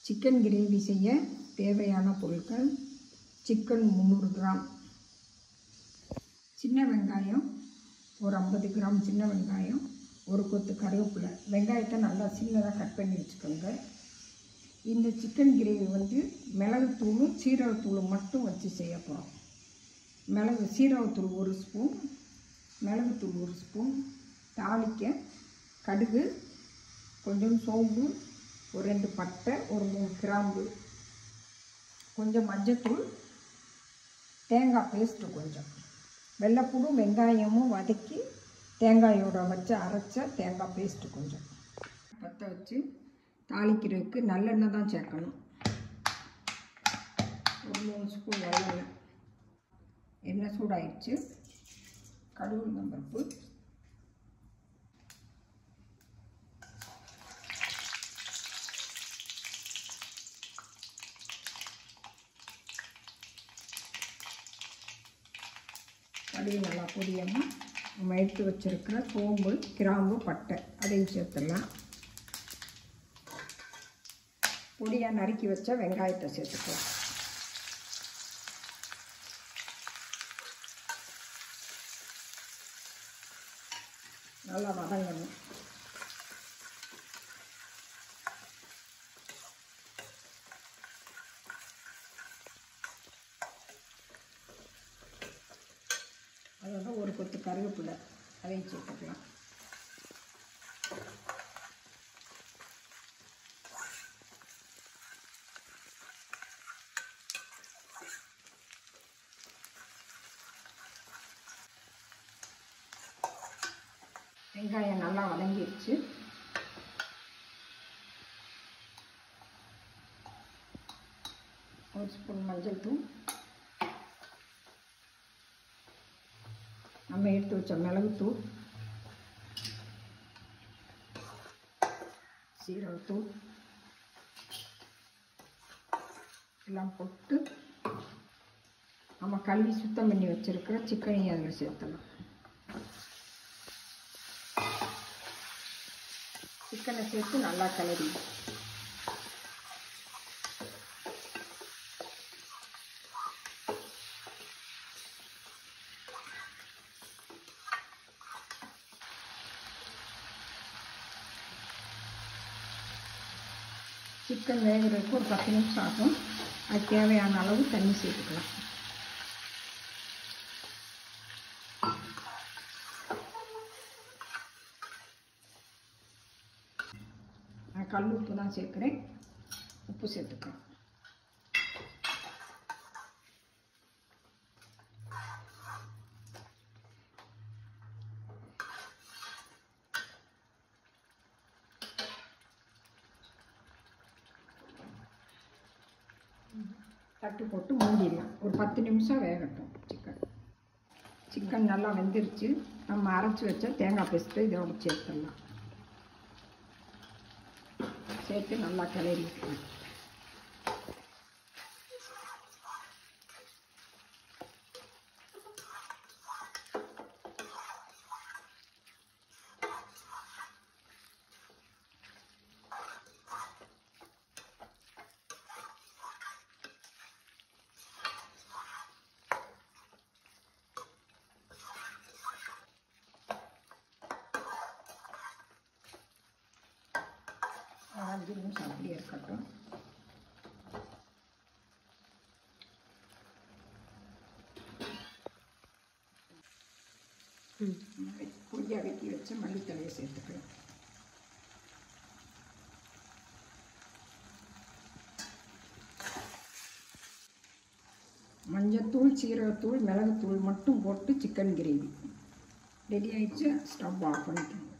chicken gravy செய்ய தேவையான பொருட்கள் சிக்கன் முந்நூறு கிராம் சின்ன வெங்காயம் ஒரு ஐம்பது கிராம் சின்ன வெங்காயம் ஒரு கொத்து கருவேப்பிலை வெங்காயத்தை நல்லா சின்னதாக கட் பண்ணி வச்சுக்கோங்க இந்த சிக்கன் கிரேவி வந்து மிளகுத்தூளும் சீரகத்தூளும் மட்டும் வச்சு செய்ய போகிறோம் மிளகு சீரகத்தூள் ஒரு ஸ்பூன் மிளகுத்தூள் ஒரு ஸ்பூன் தாளிக்க கடுகு கொஞ்சம் சோம்பு ஒரு ரெண்டு பட்டை ஒரு மூணு கிராம்பு கொஞ்சம் மஞ்சத்தூள் தேங்காய் பேஸ்ட்டு கொஞ்சம் வெள்ளைப்பூடும் வெங்காயமும் வதக்கி தேங்காயோட வச்சு அரைச்ச தேங்காய் பேஸ்ட்டு கொஞ்சம் பற்ற வச்சு தாளிக்கிறதுக்கு நல்லெண்ணெய் தான் சேர்க்கணும் ஒரு மூணு ஸ்பூன் நல்லெண்ணெய் எண்ணெய் சூடாயிடுச்சு கடுகு நம்பருப்பு கடுகு நல்லா பொரியணும் நம்ம எடுத்து வச்சுருக்கிற சோம்பு கிராம்பு பட்டை அதையும் சேர்த்துடலாம் பொடியாக நறுக்கி வச்ச வெங்காயத்தை சேர்த்துக்கலாம் நல்லா வதங்கணும் அதோட ஒரு கொத்து கருவேப்பிலை அதையும் சேர்த்துக்கலாம் வெங்காயம் நல்லா வதங்கிடுச்சு ஒரு ஸ்பூன் மஞ்சள் தூள் நம்ம எடுத்து வச்ச மிளகுத்தூள் சீரகத்தூள் எல்லாம் போட்டு நம்ம கழுவி சுத்தம் பண்ணி வச்சுருக்கிற சிக்கனையும் அதில் சேர்த்தலாம் சிக்கனை சேர்த்து நல்லா கிளறி சிக்கன் வேகிறதுக்கு ஒரு பத்து நிமிஷம் ஆகும் அது தேவையான அளவு தண்ணி சேர்த்துக்கலாம் நான் கல் உப்பு தான் சேர்க்குறேன் உப்பு சேர்த்துக்கலாம் தட்டு போட்டு மூடிடலாம் ஒரு பத்து நிமிஷம் வேகட்டும் சிக்கன் சிக்கன் நல்லா வெந்துருச்சு நம்ம அரைச்சி வச்ச தேங்காய் பேஸ்ட்டு இதோட சேர்த்துடலாம் சேர்த்து நல்லா கிளறி விட்டுருலாம் அஞ்சு நிமிஷம் அப்படியே இருக்கட்டும் பொடியாக வெட்டி வச்சு மல்லித்தலையை சேர்த்துக்கலாம் மஞ்சத்தூள் சீரகத்தூள் மிளகுத்தூள் மட்டும் போட்டு சிக்கன் கிரேவி ரெடி ஆயிடுச்சு ஸ்டவ் ஆஃப் பண்ணிக்கணும்